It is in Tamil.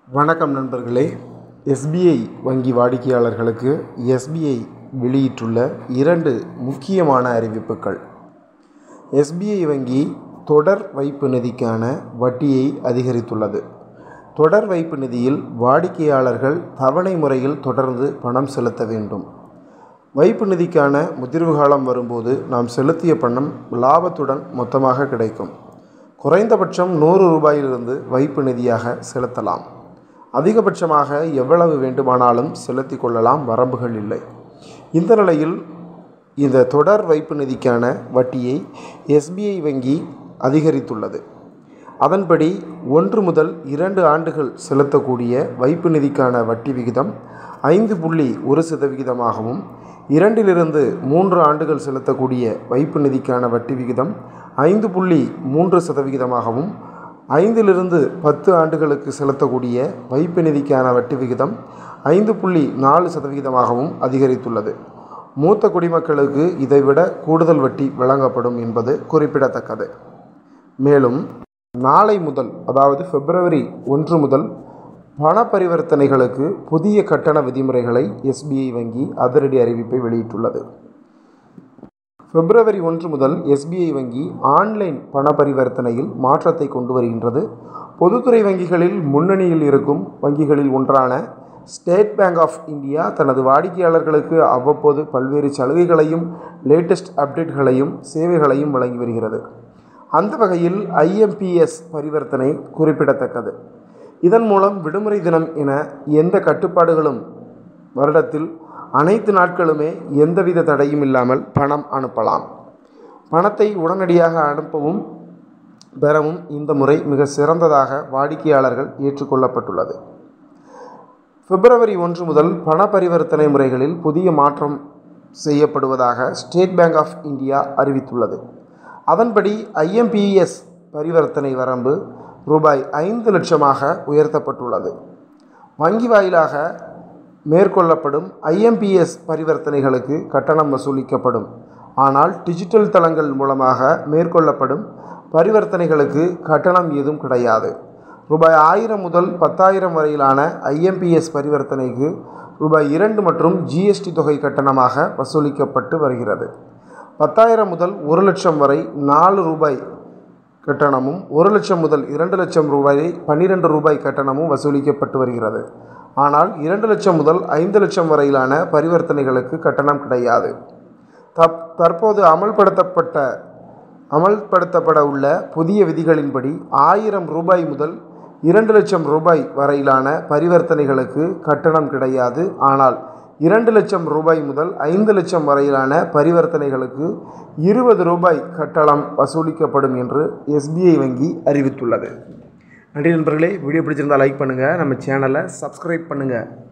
வணக்கம் நண்பர்களே எஸ்பிஐ வங்கி வாடிக்கையாளர்களுக்கு எஸ்பிஐ வெளியிட்டுள்ள இரண்டு முக்கியமான அறிவிப்புகள் எஸ்பிஐ வங்கி தொடர் வைப்பு நிதிக்கான வட்டியை அதிகரித்துள்ளது தொடர் வைப்பு நிதியில் வாடிக்கையாளர்கள் தவணை முறையில் தொடர்ந்து பணம் செலுத்த வேண்டும் வைப்பு நிதிக்கான முதிர்வு காலம் வரும்போது நாம் செலுத்திய பணம் லாபத்துடன் மொத்தமாக கிடைக்கும் குறைந்தபட்சம் நூறு ரூபாயிலிருந்து வைப்பு நிதியாக செலுத்தலாம் அதிகபட்சமாக எவ்வளவு வேண்டுமானாலும் செலுத்தி கொள்ளலாம் வரம்புகள் இல்லை இந்த நிலையில் இந்த தொடர் வைப்பு நிதிக்கான வட்டியை எஸ்பிஐ வங்கி அதிகரித்துள்ளது அதன்படி ஒன்று முதல் இரண்டு ஆண்டுகள் செலுத்தக்கூடிய வைப்பு நிதிக்கான வட்டி விகிதம் ஐந்து புள்ளி ஒரு சதவிகிதமாகவும் இரண்டிலிருந்து மூன்று ஆண்டுகள் செலுத்தக்கூடிய வைப்பு நிதிக்கான வட்டி விகிதம் ஐந்து புள்ளி மூன்று சதவிகிதமாகவும் ஐந்திலிருந்து பத்து ஆண்டுகளுக்கு செலுத்தக்கூடிய வைப்பு நிதிக்கான வட்டி விகிதம் ஐந்து புள்ளி நாலு சதவிகிதமாகவும் அதிகரித்துள்ளது மூத்த குடிமக்களுக்கு இதைவிட கூடுதல் வட்டி வழங்கப்படும் என்பது குறிப்பிடத்தக்கது மேலும் நாளை முதல் அதாவது பிப்ரவரி ஒன்று முதல் பண பரிவர்த்தனைகளுக்கு புதிய கட்டண விதிமுறைகளை எஸ்பிஐ வங்கி அதிரடி அறிவிப்பை வெளியிட்டுள்ளது பிப்ரவரி ஒன்று முதல் எஸ்பிஐ வங்கி ஆன்லைன் பண பரிவர்த்தனையில் மாற்றத்தை கொண்டு வருகின்றது பொதுத்துறை வங்கிகளில் முன்னணியில் இருக்கும் வங்கிகளில் ஒன்றான ஸ்டேட் பேங்க் ஆஃப் இந்தியா தனது வாடிக்கையாளர்களுக்கு அவ்வப்போது பல்வேறு சலுகைகளையும் லேட்டஸ்ட் அப்டேட்களையும் சேவைகளையும் வழங்கி வருகிறது அந்த வகையில் ஐஎம்பிஎஸ் பரிவர்த்தனை குறிப்பிடத்தக்கது இதன் மூலம் விடுமுறை தினம் என எந்த கட்டுப்பாடுகளும் வருடத்தில் அனைத்து நாட்களுமே எந்தவித தடையும் இல்லாமல் பணம் அனுப்பலாம் பணத்தை உடனடியாக அனுப்பவும் பெறவும் இந்த முறை மிக சிறந்ததாக வாடிக்கையாளர்கள் ஏற்றுக்கொள்ளப்பட்டுள்ளது பிப்ரவரி ஒன்று முதல் பண பரிவர்த்தனை முறைகளில் புதிய மாற்றம் செய்யப்படுவதாக ஸ்டேட் பேங்க் ஆஃப் இந்தியா அறிவித்துள்ளது அதன்படி ஐஎம்பிஎஸ் பரிவர்த்தனை வரம்பு ரூபாய் ஐந்து லட்சமாக உயர்த்தப்பட்டுள்ளது வங்கி வாயிலாக மேற்கொள்ளப்படும் ஐஎம்பிஎஸ் பரிவர்த்தனைகளுக்கு கட்டணம் வசூலிக்கப்படும் ஆனால் டிஜிட்டல் தளங்கள் மூலமாக மேற்கொள்ளப்படும் பரிவர்த்தனைகளுக்கு கட்டணம் ஏதும் கிடையாது ரூபாய் ஆயிரம் முதல் பத்தாயிரம் வரையிலான ஐஎம்பிஎஸ் பரிவர்த்தனைக்கு ரூபாய் இரண்டு மற்றும் ஜிஎஸ்டி தொகை கட்டணமாக வசூலிக்கப்பட்டு வருகிறது பத்தாயிரம் முதல் ஒரு லட்சம் வரை நாலு ரூபாய் கட்டணமும் ஒரு லட்சம் முதல் இரண்டு லட்சம் ரூபாயை பன்னிரெண்டு ரூபாய் கட்டணமும் வசூலிக்கப்பட்டு வருகிறது ஆனால் இரண்டு லட்சம் முதல் ஐந்து லட்சம் வரையிலான பரிவர்த்தனைகளுக்கு கட்டணம் கிடையாது தப் தற்போது அமல்படுத்தப்பட்ட அமல்படுத்தப்பட உள்ள புதிய விதிகளின்படி ஆயிரம் ரூபாய் முதல் இரண்டு லட்சம் ரூபாய் வரையிலான பரிவர்த்தனைகளுக்கு கட்டணம் கிடையாது ஆனால் இரண்டு லட்சம் ரூபாய் முதல் ஐந்து லட்சம் வரையிலான பரிவர்த்தனைகளுக்கு இருபது ரூபாய் கட்டணம் வசூலிக்கப்படும் என்று எஸ்பிஐ வங்கி அறிவித்துள்ளது நன்றி நண்பர்களே வீடியோ பிடிச்சிருந்தால் லைக் பண்ணுங்கள் நம்ம சேனலை சப்ஸ்கிரைப் பண்ணுங்கள்